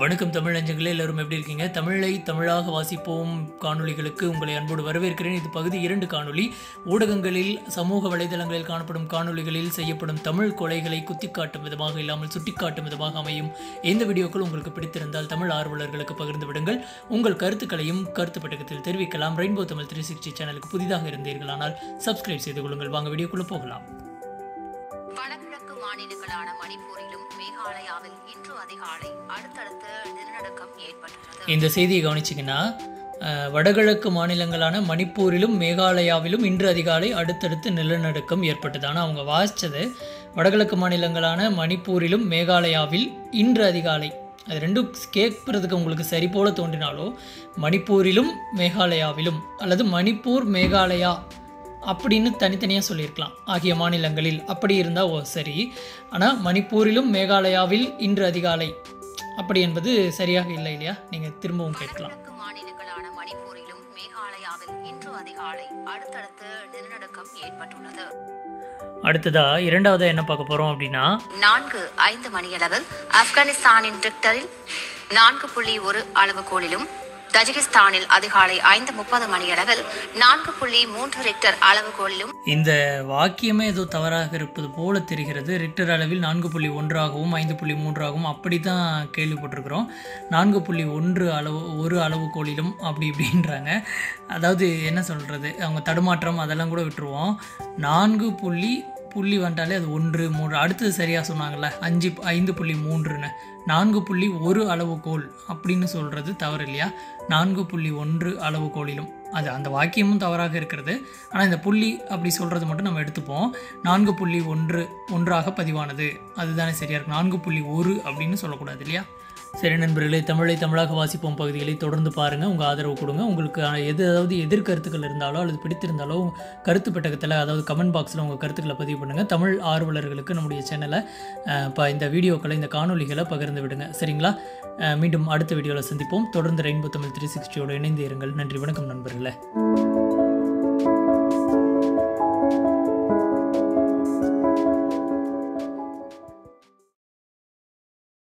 வணக்கம் தமிழ் அஞ்சங்களே எல்லோரும் எப்படி இருக்கீங்க தமிழை தமிழாக வாசிப்போம் காணொளிகளுக்கு உங்களை அன்போடு வரவேற்கிறேன் இது பகுதி இரண்டு காணொளி ஊடகங்களில் சமூக வலைதளங்களில் காணப்படும் காணொளிகளில் செய்யப்படும் தமிழ் கொலைகளை குத்திக்காட்டும் விதமாக இல்லாமல் சுட்டிக்காட்டும் விதமாக அமையும் இந்த வீடியோக்கள் உங்களுக்கு பிடித்திருந்தால் தமிழ் ஆர்வலர்களுக்கு பகிர்ந்து விடுங்கள் உங்கள் கருத்துக்களையும் கருத்து பட்டகத்தில் தெரிவிக்கலாம் ரெயின்போ தமிழ் த்ரீ சிக்ஸ்டி சேனலுக்கு புதிதாக இருந்தீர்களானால் சப்ஸ்கிரைப் செய்து கொள்ளுங்கள் வாங்க வீடியோக்குள்ள போகலாம் வடகிழக்கு மாநிலங்களான மணிப்பூரிலும் மேகாலயாவில் இன்று அதிகாலை அடுத்தடுத்து நிலநடுக்கம் ஏற்பட்டுள்ளது இந்த செய்தியை கவனிச்சிங்கன்னா அஹ், வடகிழக்கு மாநிலங்களான மணிப்பூரிலும் மேகாலயாவிலும் இன்று அதிகாலை அடுத்தடுத்து நிலநடுக்கம் ஏற்பட்டது ஆனால் அவங்க வாசித்தது வடகிழக்கு மாநிலங்களான மணிப்பூரிலும் மேகாலயாவில் இன்று அதிகாலை அது ரெண்டும் கேட்குறதுக்கு உங்களுக்கு சரி போல தோன்றினாலோ மணிப்பூரிலும் மேகாலயாவிலும் அல்லது மணிப்பூர் மேகாலயா அப்படின்னு தனித்தனியாக சொல்லியிருக்கலாம் ஆகிய மாநிலங்களில் அப்படி இருந்தால் ஓ சரி ஆனால் மணிப்பூரிலும் மேகாலயாவில் இன்று அதிகாலை அப்படி என்பது சரியாக இல்லை இல்லையா நீங்கள் திரும்பவும் கேட்கலாம் வடகிழக்கு மாநிலங்களான மணிப்பூரிலும் மேகாலயாவில் இன்று அதிகாலை அடுத்தடுத்து நிலநடுக்கம் ஏற்பட்டுள்ளது அடுத்ததா இரண்டாவதாக என்ன பார்க்க போகிறோம் அப்படின்னா நான்கு ஐந்து மணியளவில் ஆப்கானிஸ்தானின் ரிக்டரில் நான்கு புள்ளி ஒரு அளவுகோலிலும் தஜிகிஸ்தானில் அதிகாலை ஐந்து முப்பது மணியளவில் நான்கு புள்ளி மூன்று ரிக்டர் அளவுகோலிலும் இந்த வாக்கியமே ஏதோ தவறாக இருப்பது போல தெரிகிறது ரிக்டர் அளவில் நான்கு புள்ளி ஒன்றாகவும் ஐந்து புள்ளி மூன்றாகவும் அப்படி தான் கேள்விப்பட்டிருக்கிறோம் நான்கு புள்ளி ஒன்று அளவு ஒரு அளவுகோலிலும் அப்படி இப்படின்றாங்க அதாவது என்ன சொல்கிறது அவங்க தடுமாற்றம் அதெல்லாம் கூட விட்டுருவோம் நான்கு புள்ளி புள்ளி வந்துட்டாலே அது ஒன்று மூன்று அடுத்தது சரியாக சொன்னாங்கல்ல அஞ்சு ஐந்து புள்ளி மூன்றுன்னு நான்கு புள்ளி ஒரு அளவுகோல் அப்படின்னு சொல்கிறது தவறு இல்லையா நான்கு புள்ளி ஒன்று அளவுகோலிலும் அது அந்த வாக்கியமும் தவறாக இருக்கிறது ஆனால் இந்த புள்ளி அப்படி சொல்கிறது மட்டும் நம்ம எடுத்துப்போம் நான்கு புள்ளி ஒன்று ஒன்றாக பதிவானது அதுதானே சரியாக இருக்கும் நான்கு புள்ளி ஒரு அப்படின்னு சொல்லக்கூடாது இல்லையா சரி நண்பர்களே தமிழை தமிழாக வாசிப்போம் பகுதிகளை தொடர்ந்து பாருங்கள் உங்கள் ஆதரவு கொடுங்க உங்களுக்கு எது அதாவது எதிர்கருத்துக்கள் இருந்தாலோ அல்லது பிடித்திருந்தாலோ கருத்து பெட்டகத்தில் அதாவது கமெண்ட் பாக்ஸில் உங்கள் கருத்துக்களை பதிவு பண்ணுங்கள் தமிழ் ஆர்வலர்களுக்கு நம்முடைய சேனலை இப்போ இந்த வீடியோக்களை இந்த காணொளிகளை பகிர்ந்து விடுங்க சரிங்களா அஹ், மீண்டும் அடுத்த வீடியோவில் சந்திப்போம் தொடர்ந்து ரெயின்போ தமிழ் த்ரீ சிக்ஸ்டியோடு இணைந்து இருங்கள் நன்றி வணக்கம் நண்பர்களே